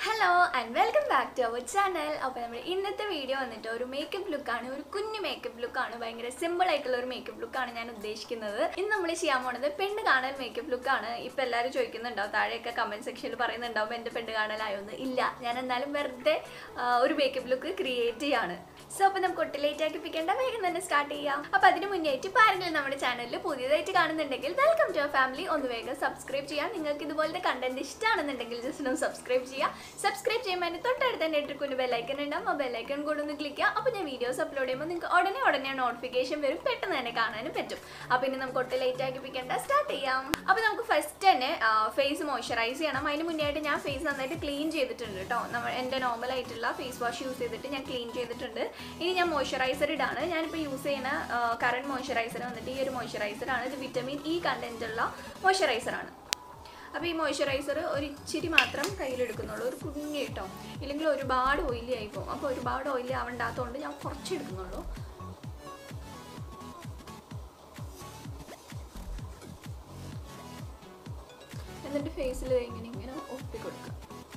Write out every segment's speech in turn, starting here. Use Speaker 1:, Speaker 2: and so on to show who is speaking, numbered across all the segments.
Speaker 1: hello and welcome back to our channel അപ്പോൾ നമ്മുടെ ഇന്നത്തെ വീഡിയോ വന്നിട്ട് ഒരു മേക്കപ്പ് ലുക്കാണ് ഒരു കുഞ്ഞു മേക്കപ്പ് ലുക്കാണ് ഭയങ്കര സിമ്പിൾ ആയിട്ടുള്ള ഒരു മേക്കപ്പ് ലുക്കാണ് ഞാൻ ഉദ്ദേശിക്കുന്നത് ഇന്ന് നമ്മൾ ചെയ്യാൻ പോണത് പെണ്ണ് കാണൽ മേക്കപ്പ് ലുക്കാണ് ഇപ്പം എല്ലാവരും ചോദിക്കുന്നുണ്ടാവും താഴെയൊക്കെ കമൻറ്റ് സെക്ഷനിൽ പറയുന്നുണ്ടാവും എൻ്റെ പെണ്ണ് കാണലായൊന്ന് ഇല്ല ഞാൻ എന്നാലും വെറുതെ ആ, ഒരു മേക്കപ്പ് ലുക്ക് ക്രിയേറ്റ് ചെയ്യാണ് സോ അപ്പോൾ നമുക്ക് ഒട്ടും ലേറ്റ് ആക്കിപ്പിക്കേണ്ട വേഗം തന്നെ സ്റ്റാർട്ട് ചെയ്യാം അപ്പോൾ അതിന് മുന്നേറ്റ് ഇപ്പോൾ ആരെങ്കിലും നമ്മുടെ ചാനലിൽ പുതിയതായിട്ട് കാണുന്നുണ്ടെങ്കിൽ വെൽക്കം ടു ഫാമിലി ഒന്ന് വേഗം സബ്സ്ക്രൈബ് ചെയ്യാം നിങ്ങൾക്ക് ഇതുപോലത്തെ കണ്ടന്റ് ഇഷ്ടമാണെന്നുണ്ടെങ്കിൽ ജസ്റ്റ് ഒന്ന് സബ്സ്ക്രൈബ് ചെയ്യുക സബ്സ്ക്രൈബ് ചെയ്യുമ്പോൾ അതിന് തൊട്ടടുത്ത് തന്നെ ഇട്ടിട്ട് ബെല്ലൈക്കൺ ഉണ്ടാവും ആ ബെല്ലൈക്കൺ കൂടെ ഒന്ന് ക്ലിക്ക് ചെയ്യുക അപ്പോൾ ഞാൻ വീഡിയോസ് അപ്ലോഡ് ചെയ്യുമ്പോൾ നിങ്ങൾക്ക് ഉടനെ ഉടനെ നോട്ടിഫിക്കേഷൻ വരും പെട്ടെന്ന് തന്നെ കാണാനും പറ്റും അപ്പോൾ ഇനി നമുക്ക് ഒട്ടും ലേറ്റ് ആക്കിപ്പിക്കേണ്ട സ്റ്റാർട്ട് ചെയ്യാം അപ്പോൾ നമുക്ക് ഫസ്റ്റ് തന്നെ ഫേസ് മോയ്സ്ചറൈസ് ചെയ്യണം അതിന് മുന്നേ ആയിട്ട് ഞാൻ ഫേസ് നന്നായിട്ട് ക്ലീൻ ചെയ്തിട്ടുണ്ട് കേട്ടോ നമ്മൾ എൻ്റെ നോർമൽ ആയിട്ടുള്ള ഫേസ് വാഷ് യൂസ് ചെയ്തിട്ട് ഞാൻ ക്ലീൻ ചെയ്തിട്ടുണ്ട് ഇനി ഞാൻ മോയ്സ്ചറൈസർ ഇടാണ് ഞാനിപ്പോൾ യൂസ് ചെയ്യുന്ന കറണ്ട് മോയ്സ്ചറൈസർ വന്നിട്ട് ഈ ഒരു മോയ്സ്ചറൈസർ ആണ് ഇത് വിറ്റമിൻ ഇ കണ്ടന്റ് ഉള്ള മോയ്സ്ചറൈസർ ആണ് അപ്പോൾ ഈ മോയ്സ്ചറൈസർ ഒരു ഇച്ചിരി മാത്രം കയ്യിലെടുക്കുന്നുള്ളൂ ഒരു കുഞ്ഞി കേട്ടോ ഇല്ലെങ്കിൽ ഒരുപാട് ഓയിലി ആയി പോകും അപ്പോൾ ഒരുപാട് ഓയിലി ആവണ്ടാത്തതുകൊണ്ട് ഞാൻ കുറച്ച് എടുക്കുന്നുള്ളൂ എന്നിട്ട് ഫേസിൽ ഇങ്ങനെ ഇങ്ങനെ ഒപ്പി കൊടുക്കുക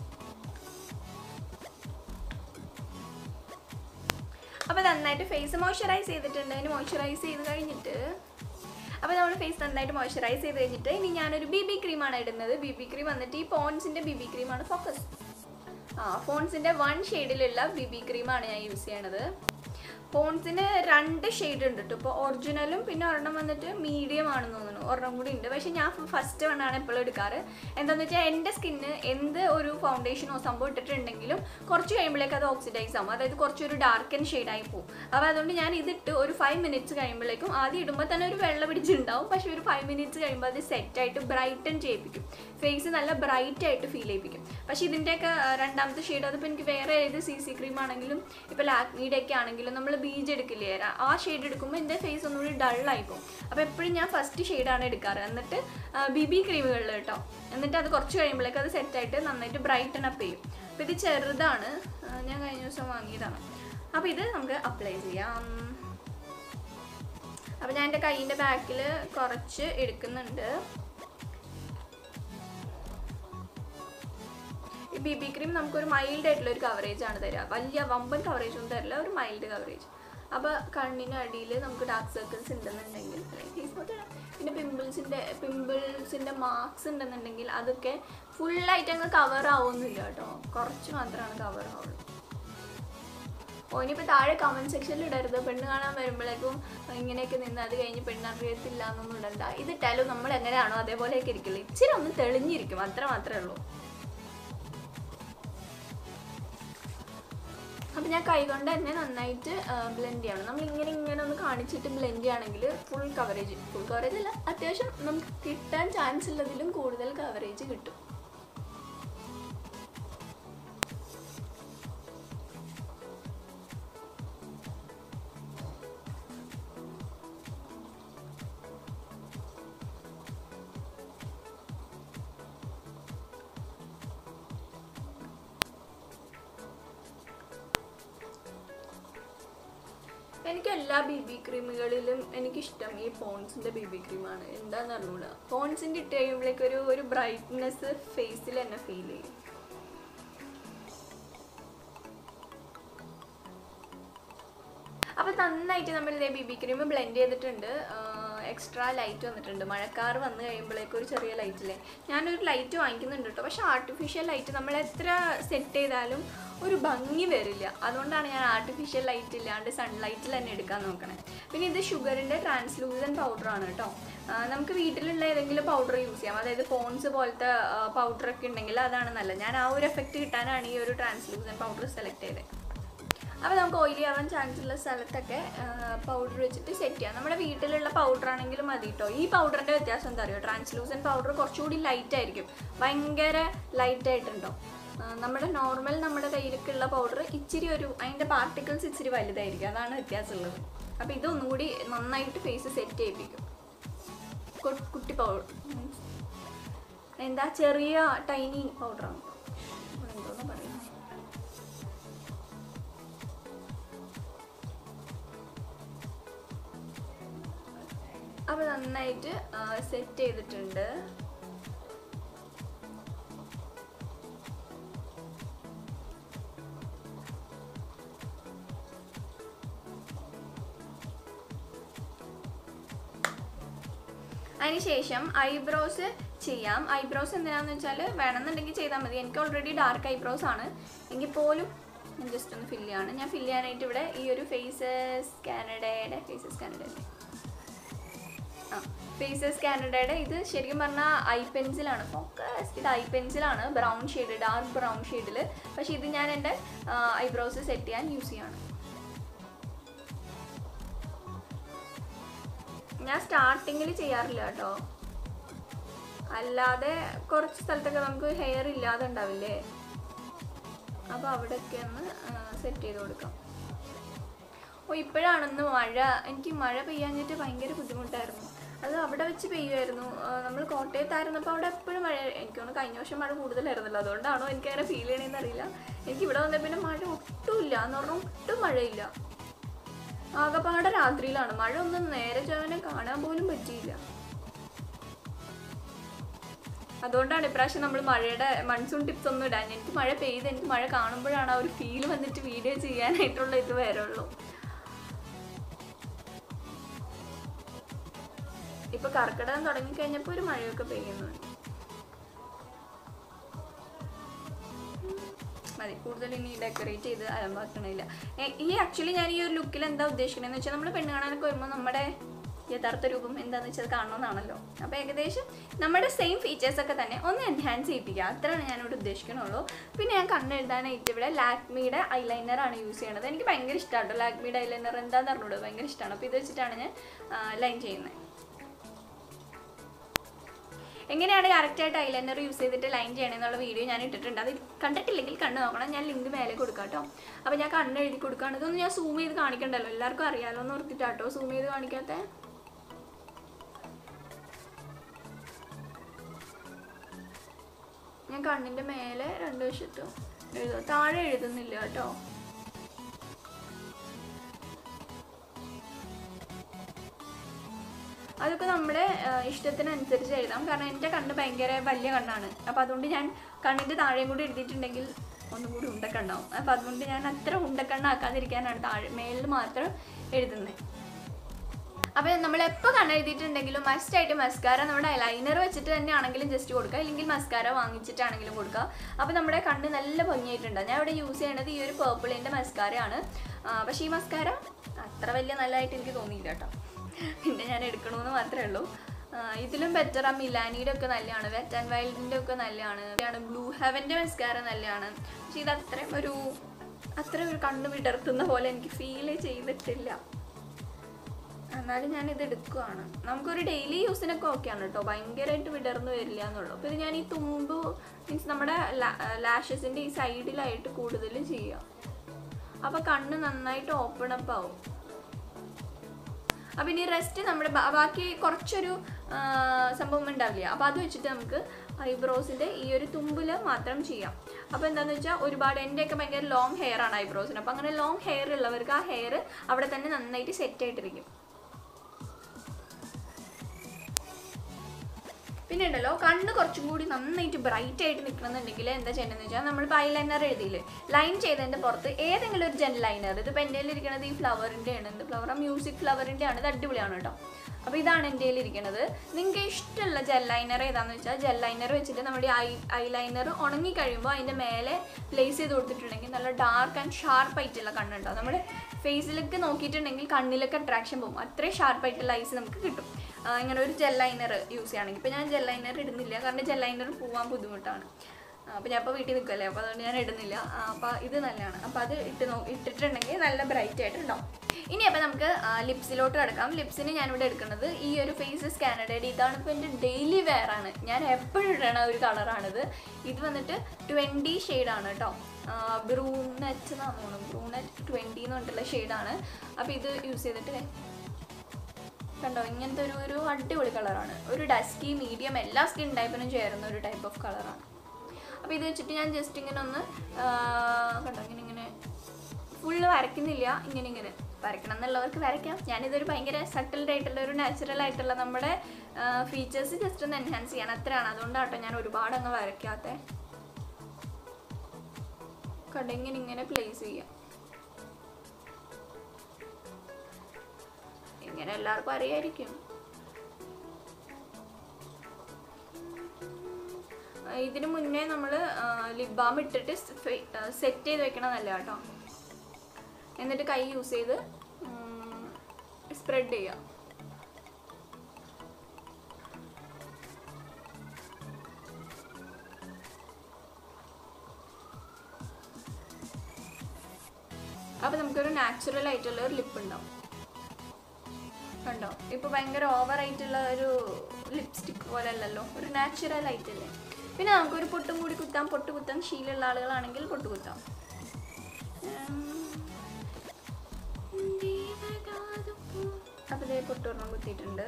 Speaker 1: അപ്പോൾ നന്നായിട്ട് ഫേസ് മോയ്സ്ചറൈസ് ചെയ്തിട്ടുണ്ട് അതിന് മോയ്സ്ചറൈസ് ചെയ്ത് കഴിഞ്ഞിട്ട് അപ്പോൾ നമ്മൾ ഫേസ് നന്നായിട്ട് മോയ്സ്ചറൈസ് ചെയ്ത് കഴിഞ്ഞിട്ട് ഇനി ഞാനൊരു ബി ബി ക്രീമാണ് ഇടുന്നത് ബി ബി ക്രീം വന്നിട്ട് ഈ പോൺസിൻ്റെ ബി ബി ക്രീമാണ് ഫോക്കസ് ആ ഫോൺസിൻ്റെ വൺ ഷെയ്ഡിലുള്ള ബി ബി ക്രീമാണ് ഞാൻ യൂസ് ചെയ്യണത് പോൺസിന് രണ്ട് ഷെയ്ഡ് ഉണ്ട് കേട്ടോ ഇപ്പോൾ ഒറിജിനലും പിന്നെ ഒരെണ്ണം വന്നിട്ട് മീഡിയം ആണെന്ന് തോന്നുന്നു ഒരെണ്ണം കൂടി ഉണ്ട് പക്ഷേ ഞാൻ ഫസ്റ്റ് വണ്ണാണ് എപ്പോഴും എടുക്കാറ് എന്താണെന്ന് വെച്ചാൽ എൻ്റെ സ്കിന്ന് എന്ത് ഒരു ഫൗണ്ടേഷനോ സംഭവം ഇട്ടിട്ടുണ്ടെങ്കിലും കുറച്ച് കഴിയുമ്പോഴേക്ക് അത് ഓക്സിഡൈസ് ആവും അതായത് കുറച്ചൊരു ഡാർക്കൻ ഷെയ്ഡായി പോകും അപ്പോൾ അതുകൊണ്ട് ഞാൻ ഇതിട്ട് ഒരു ഫൈവ് മിനിറ്റ്സ് കഴിയുമ്പോഴേക്കും ആദ്യം ഇടുമ്പോൾ തന്നെ ഒരു വെള്ളം പിടിച്ചിട്ടുണ്ടാവും പക്ഷേ ഒരു ഫൈവ് മിനിറ്റ്സ് കഴിയുമ്പോൾ അത് സെറ്റായിട്ട് ബ്രൈറ്റൻ ചെയ്യിപ്പിക്കും ഫേസ് നല്ല ബ്രൈറ്റ് ആയിട്ട് ഫീൽ ചെയ്യിപ്പിക്കും പക്ഷേ ഇതിൻ്റെയൊക്കെ ആ, രണ്ടാമത്തെ ഷെയ്ഡ് അതിപ്പോൾ എനിക്ക് വേറെ ഏത് സി സി ക്രീം ആണെങ്കിലും ഇപ്പോൾ ലാക്മിയുടെ ഒക്കെ ആണെങ്കിലും നമ്മൾ ബീജ് എടുക്കില്ലേ ആ ഷെയ്ഡ് എടുക്കുമ്പോൾ എൻ്റെ ഫേസ് ഒന്നുകൂടി ഡള്ളായി പോകും അപ്പോൾ എപ്പോഴും ഞാൻ ഫസ്റ്റ് ഷെയ്ഡാണ് എടുക്കാറ് എന്നിട്ട് ബി ബി ക്രീമുകളിൽ കേട്ടോ എന്നിട്ട് അത് കുറച്ച് കഴിയുമ്പോഴേക്ക് അത് സെറ്റായിട്ട് നന്നായിട്ട് ബ്രൈറ്റൻ അപ്പ് ചെയ്യും അപ്പോൾ ഇത് ചെറുതാണ് ആ, ഞാൻ കഴിഞ്ഞ ദിവസം വാങ്ങിയതാണ് അപ്പോൾ ഇത് നമുക്ക് അപ്ലൈ ചെയ്യാം അപ്പോൾ ഞാൻ എൻ്റെ കൈയിൻ്റെ ബാക്കിൽ കുറച്ച് എടുക്കുന്നുണ്ട് ഈ ബി ബി ക്രീം നമുക്കൊരു മൈൽഡ് ആയിട്ടുള്ള ഒരു കവറേജ് ആണ് തരിക വലിയ വമ്പൻ കവറേജ് ഒന്നും തരില്ല ഒരു മൈൽഡ് കവറേജ് അപ്പോൾ കണ്ണിന് അടിയിൽ നമുക്ക് ഡാർക്ക് സർക്കിൾസ് ഉണ്ടെന്നുണ്ടെങ്കിൽ ഫേസ് നോട്ട് പിന്നെ പിമ്പിൾസിൻ്റെ പിമ്പിൾസിൻ്റെ മാർക്സ് ഉണ്ടെന്നുണ്ടെങ്കിൽ അതൊക്കെ ഫുള്ളായിട്ട് അങ്ങ് കവർ ആവുന്നില്ല കേട്ടോ കുറച്ച് മാത്രമാണ് കവർ ആവുള്ളൂ ഓ ഇനിയിപ്പോൾ താഴെ കമൻറ്റ് സെക്ഷനിൽ ഇടരുത് പെണ്ണ് കാണാൻ വരുമ്പോഴേക്കും ഇങ്ങനെയൊക്കെ നിന്ന് അത് കഴിഞ്ഞ് പെണ്ണറിയത്തില്ല എന്നൊന്നും ഇടണ്ട ഇതിട്ടാലും നമ്മൾ എങ്ങനെയാണോ അതേപോലെയൊക്കെ ഇരിക്കില്ല ഇച്ചിരി ഒന്ന് തെളിഞ്ഞിരിക്കും അത്ര മാത്രമേ ഉള്ളൂ അപ്പം ഞാൻ കൈകൊണ്ട് തന്നെ നന്നായിട്ട് ബ്ലെൻഡ് ചെയ്യണം നമ്മൾ ഇങ്ങനെ ഇങ്ങനെ ഒന്ന് കാണിച്ചിട്ട് ബ്ലെൻഡ് ചെയ്യുകയാണെങ്കിൽ ഫുൾ കവറേജ് ഫുൾ കവറേജ് അല്ല അത്യാവശ്യം നമുക്ക് കിട്ടാൻ ചാൻസ് ഉള്ളതിലും കൂടുതൽ കവറേജ് കിട്ടും എനിക്ക് എല്ലാ ബി ബി ക്രീമുകളിലും എനിക്കിഷ്ടം ഈ പോൺസിൻ്റെ ബി ബി ക്രീമാണ് എന്താണെന്ന് അറിഞ്ഞൂടാ പോൺസിൻ്റെ ഇട്ട് കഴിയുമ്പോഴേക്ക് ഒരു ഒരു ബ്രൈറ്റ്നെസ് ഫേസിൽ തന്നെ ഫീൽ ചെയ്യും അപ്പോൾ നന്നായിട്ട് നമ്മൾ ഇതേ ബി ബി ക്രീം ബ്ലെൻഡ് ചെയ്തിട്ടുണ്ട് എക്സ്ട്രാ ലൈറ്റ് വന്നിട്ടുണ്ട് മഴക്കാർ വന്നു കഴിയുമ്പോഴേക്കും ഒരു ചെറിയ ലൈറ്റില്ലേ ഞാനൊരു ലൈറ്റ് വാങ്ങിക്കുന്നുണ്ട് കേട്ടോ പക്ഷേ ആർട്ടിഫിഷ്യൽ ലൈറ്റ് നമ്മൾ എത്ര സെറ്റ് ചെയ്താലും ഒരു ഭംഗി വരില്ല അതുകൊണ്ടാണ് ഞാൻ ആർട്ടിഫിഷ്യൽ ലൈറ്റ് ഇല്ലാണ്ട് സൺലൈറ്റിൽ തന്നെ എടുക്കാൻ നോക്കണേ പിന്നെ ഇത് ഷുഗറിൻ്റെ ട്രാൻസ്ലൂസൻ പൗഡറാണ് കേട്ടോ ആ, നമുക്ക് വീട്ടിലുള്ള ഏതെങ്കിലും പൗഡർ യൂസ് ചെയ്യാം അതായത് പോൺസ് പോലത്തെ പൗഡറൊക്കെ ഉണ്ടെങ്കിൽ അതാണ് നല്ലത് ഞാൻ ആ ഒരു എഫക്റ്റ് കിട്ടാനാണ് ഈ ഒരു ട്രാൻസ്ലൂസൻ പൗഡർ സെലക്ട് ചെയ്തത് അപ്പോൾ നമുക്ക് ഓയിലി ആവാൻ ചാൻസ് ഉള്ള സ്ഥലത്തൊക്കെ പൗഡർ വെച്ചിട്ട് സെറ്റ് ചെയ്യാം നമ്മുടെ വീട്ടിലുള്ള പൗഡർ ആണെങ്കിലും മതി കേട്ടോ ഈ പൗഡറിൻ്റെ വ്യത്യാസം എന്താ അറിയോ ട്രാൻസ്ലൂസൻ പൗഡർ കുറച്ചുകൂടി ലൈറ്റ് ആയിരിക്കും ഭയങ്കര ലൈറ്റ് ആയിട്ടുണ്ടോ ആ, നമ്മുടെ നോർമൽ നമ്മുടെ കയ്യിലേക്കുള്ള പൗഡർ ഇച്ചിരി ഒരു അതിൻ്റെ പാർട്ടിക്കിൾസ് ഇച്ചിരി വലുതായിരിക്കും അതാണ് വ്യത്യാസമുള്ളത് അപ്പോൾ ഇതൊന്നും കൂടി നന്നായിട്ട് ഫേസ് സെറ്റ് ചെയ്യിപ്പിക്കും കു- കുട്ടി പൗഡർ എന്താ ചെറിയ ടൈനി പൗഡറാണ് എന്തോന്ന് പറയുന്നത് അപ്പോൾ നന്നായിട്ട് സെറ്റ് ചെയ്തിട്ടുണ്ട് അതിനുശേഷം ഐബ്രോസ് ചെയ്യാം ഐബ്രോസ് എന്തിനാന്ന് വെച്ചാൽ വേണമെന്നുണ്ടെങ്കിൽ ചെയ്താൽ മതി എനിക്ക് ഓൾറെഡി ഡാർക്ക് ഐബ്രോസ് ആണ് എങ്കിൽ പോലും ഞാൻ ജസ്റ്റ് ഒന്ന് ഫില്ല് ചെയ്യാണ് ഞാൻ ഫില്ല് ചെയ്യാനായിട്ട് ഇവിടെ ഈ ഒരു ഫേസസ് കാനഡയുടെ ഫേസസ് കാനഡയുടെ ആ ഫേസസ് കാനഡയുടെ ഇത് ശരിക്കും പറഞ്ഞാൽ ഐ പെൻസിലാണ് ഫോക്കസ് ഇത് ഐ പെൻസിലാണ് ബ്രൗൺ ഷെയ്ഡ് ഡാർക്ക് ബ്രൗൺ ഷെയ്ഡിൽ പക്ഷേ ഇത് ഞാൻ എൻ്റെ ഐബ്രോസ് സെറ്റ് ചെയ്യാൻ യൂസ് ചെയ്യാണ് ഞാൻ സ്റ്റാർട്ടിങ്ങിൽ ചെയ്യാറില്ല കേട്ടോ അല്ലാതെ കുറച്ച് സ്ഥലത്തൊക്കെ നമുക്ക് ഹെയർ ഇല്ലാതെ ഉണ്ടാവില്ലേ അപ്പോൾ അവിടെയൊക്കെ ഒന്ന് സെറ്റ് ചെയ്ത് കൊടുക്കാം ഓ ഇപ്പോഴാണെന്ന് മഴ എനിക്ക് മഴ പെയ്യാഞ്ഞിട്ട് ഭയങ്കര ബുദ്ധിമുട്ടായിരുന്നു അത് അവിടെ വെച്ച് പെയ്യുമായിരുന്നു നമ്മൾ കോട്ടയത്തായിരുന്നപ്പോൾ അവിടെ എപ്പോഴും മഴ എനിക്ക് തോന്നുന്നു കഴിഞ്ഞ വർഷം മഴ കൂടുതലായിരുന്നല്ലോ അതുകൊണ്ടാണോ എനിക്ക് അങ്ങനെ ഫീൽ ചെയ്യണമെന്ന് അറിയില്ല എനിക്ക് ഇവിടെ വന്ന പിന്നെ മഴ ഒട്ടുമില്ല എന്ന് പറഞ്ഞാൽ ഒട്ടും മഴയില്ല ആകപ്പാടെ രാത്രിയിലാണ് മഴ ഒന്നും നേരെ ചവനെ കാണാൻ പോലും പറ്റിയില്ല അതുകൊണ്ടാണ് ഇപ്രാവശ്യം നമ്മൾ മഴയുടെ മൺസൂൺ ടിപ്സ് ഒന്നും ഇടാൻ എനിക്ക് മഴ പെയ്ത് എനിക്ക് മഴ കാണുമ്പോഴാണ് ആ ഒരു ഫീൽ വന്നിട്ട് വീഡിയോ ചെയ്യാനായിട്ടുള്ള ഇത് വരുള്ളൂ ഇപ്പൊ കർക്കിടകം തുടങ്ങി കഴിഞ്ഞപ്പോ ഒരു മഴയൊക്കെ പെയ്യുന്നുണ്ട് മതി കൂടുതൽ ഇനി ഡെക്കറേറ്റ് ചെയ്ത് അലമ്പാക്കണില്ല ഏ- ഈ ആക്ച്വലി ഞാൻ ഈ ഒരു ലുക്കിൽ എന്താ ഉദ്ദേശിക്കണമെന്ന് വെച്ചാൽ നമ്മൾ പെണ്ണ് കാണാനൊക്കെ വരുമ്പോൾ നമ്മുടെ യഥാർത്ഥ രൂപം എന്താണെന്ന് വെച്ചാൽ കാണണമെന്നാണല്ലോ അപ്പോൾ ഏകദേശം നമ്മുടെ സെയിം ഫീച്ചേഴ്സ് ഒക്കെ തന്നെ ഒന്ന് എൻഹാൻസ് ചെയ്യിപ്പിക്കുക അത്രയാണ് ഞാനിവിടെ ഉദ്ദേശിക്കണുള്ളൂ പിന്നെ ഞാൻ കണ്ണെഴുതാനായിട്ട് ഇവിടെ ലാക്മിയുടെ ഐലൈനർ ആണ് യൂസ് ചെയ്യണത് എനിക്ക് ഭയങ്കര ഇഷ്ടമാണ് ലാക്മിയുടെ ഐലൈനർ എന്താണെന്ന് അറിഞ്ഞൂടോ ഭയങ്കര ഇഷ്ടമാണ് അപ്പോൾ ഇത് വെച്ചിട്ടാണ് ഞാൻ ലൈൻ ചെയ്യുന്നത് എങ്ങനെയാണ് കറക്റ്റായിട്ട് ഐലൈനർ യൂസ് ചെയ്തിട്ട് ലൈൻ ചെയ്യണമെന്നുള്ള വീഡിയോ ഞാൻ ഇട്ടിട്ടുണ്ട് അത് കണ്ടിട്ടില്ലെങ്കിൽ കണ്ണ് നോക്കണം ഞാൻ ലിങ്ക് മേലെ കൊടുക്കാം കേട്ടോ അപ്പോൾ ഞാൻ കണ്ണ് എഴുതി കൊടുക്കുകയാണ് ഇതൊന്നും ഞാൻ സൂം ചെയ്ത് കാണിക്കണ്ടല്ലോ എല്ലാവർക്കും അറിയാലോ എന്ന് ഓർത്തിട്ടാട്ടോ സൂം ചെയ്ത് കാണിക്കാത്ത ഞാൻ കണ്ണിൻ്റെ മേലെ രണ്ട് വശത്തും എഴുതുക താഴെ എഴുതുന്നില്ല കേട്ടോ അതൊക്കെ നമ്മുടെ ആ, ഇഷ്ടത്തിനനുസരിച്ച് എഴുതാം കാരണം എൻ്റെ കണ്ണ് ഭയങ്കര വലിയ കണ്ണാണ് അപ്പോൾ അതുകൊണ്ട് ഞാൻ കണ്ണിൻ്റെ താഴെയും കൂടി എഴുതിയിട്ടുണ്ടെങ്കിൽ ഒന്നും കൂടി ഉണ്ടക്കണ്ണാവും അപ്പോൾ അതുകൊണ്ട് ഞാൻ അത്ര ഉണ്ടക്കണ്ണാക്കാതിരിക്കാനാണ് താഴെ മേളിൽ മാത്രം എഴുതുന്നത് അപ്പോൾ നമ്മൾ എപ്പോൾ കണ്ണെഴുതിയിട്ടുണ്ടെങ്കിലും മസ്റ്റ് ആയിട്ട് മസ്കാര നമ്മുടെ ലൈനർ വെച്ചിട്ട് തന്നെ ആണെങ്കിലും ജസ്റ്റ് കൊടുക്കുക ഇല്ലെങ്കിൽ മസ്കാര വാങ്ങിച്ചിട്ടാണെങ്കിലും കൊടുക്കുക അപ്പോൾ നമ്മുടെ കണ്ണ് നല്ല ഭംഗിയായിട്ടുണ്ട് ഞാൻ ഇവിടെ യൂസ് ചെയ്യണത് ഈ ഒരു പേർപ്പിളിൻ്റെ മസ്കാരയാണ് പക്ഷേ ഈ മസ്കാര അത്ര വലിയ നല്ലതായിട്ട് എനിക്ക് തോന്നിയില്ല കേട്ടോ പിന്നെ ഞാൻ എടുക്കണമെന്ന് മാത്രമേ ഉള്ളൂ ആ, ഇതിലും ബെറ്റർ ആ മിലാനിയുടെ ഒക്കെ നല്ലതാണ് വെറ്റ് ആൻഡ് വൈൽഡിൻ്റെ ഒക്കെ നല്ലതാണ് ബ്ലൂ ഹെവൻ്റെ മസ്കാര നല്ലതാണ് പക്ഷേ ഇത് അത്രയും ഒരു അത്ര ഒരു കണ്ണ് വിടർത്തുന്ന പോലെ എനിക്ക് ഫീൽ ചെയ്തിട്ടില്ല എന്നാലും ഞാൻ ഇത് എടുക്കുവാണ് നമുക്കൊരു ഡെയിലി യൂസിനൊക്കെ ഓക്കെയാണ് കേട്ടോ ഭയങ്കരമായിട്ട് വിടർന്നു വരില്ല എന്നുള്ളൂ അപ്പോൾ ഇത് ഞാൻ ഈ തുമ്പ് മീൻസ് നമ്മുടെ ലാഷസിൻ്റെ ഈ സൈഡിലായിട്ട് കൂടുതൽ ചെയ്യാം അപ്പോൾ കണ്ണ് നന്നായിട്ട് ഓപ്പൺ അപ്പ് ആവും അപ്പം ഇനി റെസ്റ്റ് നമ്മുടെ ബാ- ബാക്കി കുറച്ചൊരു ആ, സംഭവം ഉണ്ടാവില്ല അപ്പോൾ അത് വെച്ചിട്ട് നമുക്ക് ഐബ്രോസിൻ്റെ ഈ ഒരു തുമ്പിൽ മാത്രം ചെയ്യാം അപ്പോൾ എന്താണെന്ന് വെച്ചാൽ ഒരുപാട് എൻ്റെയൊക്കെ ഭയങ്കര ലോങ് ഹെയർ ആണ് ഐബ്രോസിന് അപ്പോൾ അങ്ങനെ ലോങ് ഹെയർ ഉള്ളവർക്ക് ആ ഹെയർ അവിടെ തന്നെ നന്നായിട്ട് സെറ്റ് ആയിട്ടിരിക്കും പിന്നെ ഉണ്ടല്ലോ കണ്ണ് കുറച്ചും കൂടി നന്നായിട്ട് ബ്രൈറ്റ് ആയിട്ട് നിൽക്കണമെന്നുണ്ടെങ്കിൽ എന്താ ചെയ്യണമെന്ന് വെച്ചാൽ നമ്മളിപ്പോൾ ഐലൈനർ എഴുതിയില്ലേ ലൈൻ ചെയ്തതിൻ്റെ പുറത്ത് ഏതെങ്കിലും ഒരു ജെൻ ലൈനർ ഇതിപ്പോൾ എൻ്റെ ഇരിക്കുന്നത് ഈ ഫ്ലവറിൻ്റെ ആണ് എന്ത് ഫ്ലവർ മ്യൂസിക് ഫ്ലവറിൻ്റെ ആണ് ഇത് അടിപൊളിയാണ് കേട്ടോ അപ്പോൾ ഇതാണ് എൻ്റെ ഇരിക്കുന്നത് നിങ്ങൾക്ക് ഇഷ്ടമുള്ള ജെൽ ലൈനർ ഏതാണെന്ന് വെച്ചാൽ ജെൽ ലൈനർ വെച്ചിട്ട് നമ്മുടെ ഐ ഐലൈനർ ഉണങ്ങി കഴിയുമ്പോൾ അതിൻ്റെ മേലെ പ്ലേസ് ചെയ്ത് കൊടുത്തിട്ടുണ്ടെങ്കിൽ നല്ല ഡാർക്ക് ആൻഡ് ഷാർപ്പ് ആയിട്ടുള്ള കണ്ണുണ്ടാവും നമ്മുടെ ഫേസിലേക്ക് നോക്കിയിട്ടുണ്ടെങ്കിൽ കണ്ണിലൊക്കെ അട്രാക്ഷൻ പോകും അത്രയും ഷാർപ്പ് ആയിട്ടുള്ള ഐസ് നമുക്ക് കിട്ടും ആ, ഇങ്ങനെ ഒരു ജെൽ ലൈനർ യൂസ് ചെയ്യുകയാണെങ്കിൽ ഇപ്പോൾ ഞാൻ ജെൽ ലൈനർ ഇടുന്നില്ല കാരണം ജെൽ ലൈനർ പോകാൻ ബുദ്ധിമുട്ടാണ് അപ്പോൾ ഞാൻ ഇപ്പോൾ വീട്ടിൽ നിൽക്കുമല്ലേ അപ്പോൾ അതുകൊണ്ട് ഞാൻ ഇടുന്നില്ല അപ്പോൾ ഇത് നല്ലതാണ് അപ്പോൾ അത് ഇട്ട് നോ ഇട്ടിട്ടുണ്ടെങ്കിൽ നല്ല ബ്രൈറ്റ് ആയിട്ട് ഉണ്ടാവും ഇനി അപ്പോൾ നമുക്ക് ലിപ്സിലോട്ട് കിടക്കാം ലിപ്സിന് ഞാനിവിടെ എടുക്കുന്നത് ഈ ഒരു ഫേസ് സ്കാനഡയുടെ ഇതാണ് ഇപ്പോൾ എൻ്റെ ഡെയിലി വെയർ ആണ് ഞാൻ എപ്പോഴും ഇടണ ഒരു കളറാണിത് ഇത് വന്നിട്ട് ട്വൻറ്റി ഷെയ്ഡാണ് കേട്ടോ ബ്രൂനെറ്റ് എന്നാണ് തോന്നുന്നു ബ്രൂനെറ്റ് ട്വൻറ്റി എന്ന് പറഞ്ഞിട്ടുള്ള ഷെയ്ഡാണ് അപ്പോൾ ഇത് യൂസ് ചെയ്തിട്ട് ദേ കണ്ടോ ഇങ്ങനത്തെ ഒരു ഒരു അടിപൊളി കളറാണ് ഒരു ഡസ്കി മീഡിയം എല്ലാ സ്കിൻ ടൈപ്പിനും ചേരുന്ന ഒരു ടൈപ്പ് ഓഫ് കളറാണ് അപ്പോൾ ഇത് വെച്ചിട്ട് ഞാൻ ജസ്റ്റ് ഇങ്ങനെ ഒന്ന് ആ, കണ്ടോ ഇങ്ങനെ ഇങ്ങനെ ഫുള്ള് വരയ്ക്കുന്നില്ല ഇങ്ങനെ ഇങ്ങനെ വരയ്ക്കണം എന്നുള്ളവർക്ക് വരയ്ക്കാം ഞാനിതൊരു ഭയങ്കര സട്ടിൽഡ് ആയിട്ടുള്ള ഒരു നാച്ചുറൽ ആയിട്ടുള്ള നമ്മുടെ ഫീച്ചേഴ്സ് ജസ്റ്റ് ഒന്ന് എൻഹാൻസ് ചെയ്യാൻ അത്രയാണ് അതുകൊണ്ടാട്ടോ ഞാൻ ഒരുപാട് അങ്ങ് വരയ്ക്കാത്ത കണ്ടോ ഇങ്ങനെ ഇങ്ങനെ പ്ലേസ് ചെയ്യാം ഇങ്ങനെ എല്ലാവർക്കും അറിയായിരിക്കും ഇതിന് മുന്നേ നമ്മൾ ലിപ് ബാം ഇട്ടിട്ട് സെറ്റ് ചെയ്ത് വെക്കണം നല്ല കേട്ടോ എന്നിട്ട് കൈ യൂസ് ചെയ്ത് സ്പ്രെഡ് ചെയ്യുക അപ്പോൾ നമുക്കൊരു നാച്ചുറൽ ആയിട്ടുള്ള ഒരു ലിപ്പ് ഉണ്ടാവും കണ്ടോ ഇപ്പൊ ഭയങ്കര ഓവർ ആയിട്ടുള്ള ഒരു ലിപ്സ്റ്റിക് പോലെ അല്ലല്ലോ ഒരു നാച്ചുറൽ ആയിട്ടല്ലേ പിന്നെ നമുക്കൊരു പൊട്ടും കൂടി കുത്താം പൊട്ട് കുത്താൻ ശീലമുള്ള ആളുകളാണെങ്കിൽ പൊട്ട് കുത്താം അപ്പൊ ഇതേ പൊട്ടൊരെണ്ണം കുത്തിയിട്ടുണ്ട്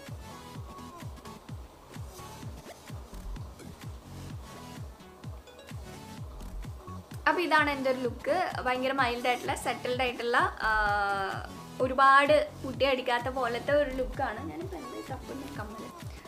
Speaker 1: അപ്പോൾ ഇതാണ് എൻ്റെ ഒരു ലുക്ക് ഭയങ്കര മൈൽഡ് ആയിട്ടുള്ള സെറ്റിൽഡ് ആയിട്ടുള്ള ആ, ഒരുപാട് പുട്ടി അടിക്കാത്ത പോലത്തെ ഒരു ലുക്കാണ് ഞാനിപ്പോൾ എന്താ തപ്പുന്ന കമ്മൽ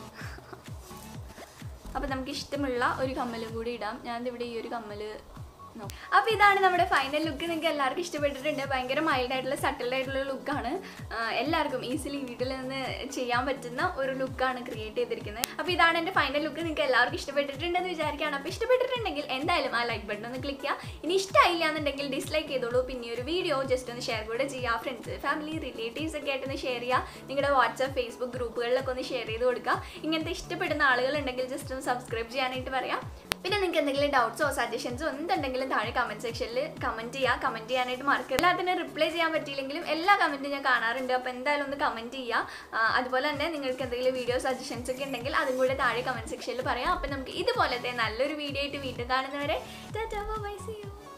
Speaker 1: അപ്പോൾ നമുക്ക് ഇഷ്ടമുള്ള ഒരു കമ്മലും കൂടി ഇടാം ഞാനിവിടെ ഈ ഒരു കമ്മൽ നോക്കാം അപ്പോൾ ഇതാണ് നമ്മുടെ ഫൈനൽ ലുക്ക് നിങ്ങൾക്ക് എല്ലാവർക്കും ഇഷ്ടപ്പെട്ടിട്ടുണ്ട് ഭയങ്കര മൈൽഡ് ആയിട്ടുള്ള സട്ടിൽഡ് ആയിട്ടുള്ള ലുക്കാണ് എല്ലാവർക്കും ഈസിലി വീട്ടിൽ നിന്ന് ചെയ്യാൻ പറ്റുന്ന ഒരു ലുക്കാണ് ക്രിയേറ്റ് ചെയ്തിരിക്കുന്നത് അപ്പോൾ ഇതാണ് എൻ്റെ ഫൈനൽ ലുക്ക് നിങ്ങൾക്ക് എല്ലാവർക്കും ഇഷ്ടപ്പെട്ടിട്ടുണ്ടെന്ന് വിചാരിക്കുകയാണ് അപ്പോൾ ഇഷ്ടപ്പെട്ടിട്ടുണ്ടെങ്കിൽ എന്തായാലും ആ ലൈക്ക് ബട്ടൺ ഒന്ന് ക്ലിക്ക് ചെയ്യുക ഇനി ഇഷ്ടമായില്ല എന്നുണ്ടെങ്കിൽ ഡിസ്ലൈക്ക് ചെയ്തോളൂ പിന്നെ ഈ ഒരു വീഡിയോ ജസ്റ്റ് ഒന്ന് ഷെയർ കൂടെ ചെയ്യുക ഫ്രണ്ട്സ് ഫാമിലി റിലേറ്റീവ്സ് ഒക്കെ ആയിട്ടൊന്ന് ഷെയർ ചെയ്യുക നിങ്ങളുടെ വാട്സാപ്പ് ഫേസ്ബുക്ക് ഗ്രൂപ്പുകളിലൊക്കെ ഒന്ന് ഷെയർ ചെയ്ത് കൊടുക്കുക ഇങ്ങനത്തെ ഇഷ്ടപ്പെടുന്ന ആളുകളുണ്ടെങ്കിൽ ജസ്റ്റ് ഒന്ന് സബ്സ്ക്രൈബ് ചെയ്യാനായിട്ട് പറയാം പിന്നെ നിങ്ങൾക്ക് എന്തെങ്കിലും ഡൗട്ട്സോ സജഷൻസോ എന്തുണ്ടെങ്കിലും താഴെ കമന്റ് സെക്ഷനിൽ കമന്റ് ചെയ്യുക കമന്റ് ചെയ്യാനായിട്ട് മറക്കരുത് എല്ലാത്തിനും റിപ്ലൈ ചെയ്യാൻ പറ്റിയില്ലെങ്കിലും എല്ലാ കമന്റും ഞാൻ കാണാറുണ്ട് അപ്പോൾ എന്തായാലും ഒന്ന് കമന്റ് ചെയ്യുക ആ, അതുപോലെ തന്നെ നിങ്ങൾക്ക് എന്തെങ്കിലും വീഡിയോ സജഷൻസ് ഒക്കെ ഉണ്ടെങ്കിൽ അതും കൂടെ താഴെ കമന്റ് സെക്ഷനിൽ പറയാം അപ്പോൾ നമുക്ക് ഇതുപോലത്തെ നല്ലൊരു വീഡിയോ ആയിട്ട് വീണ്ടും കാണുന്നവരെ ബൈ സി യു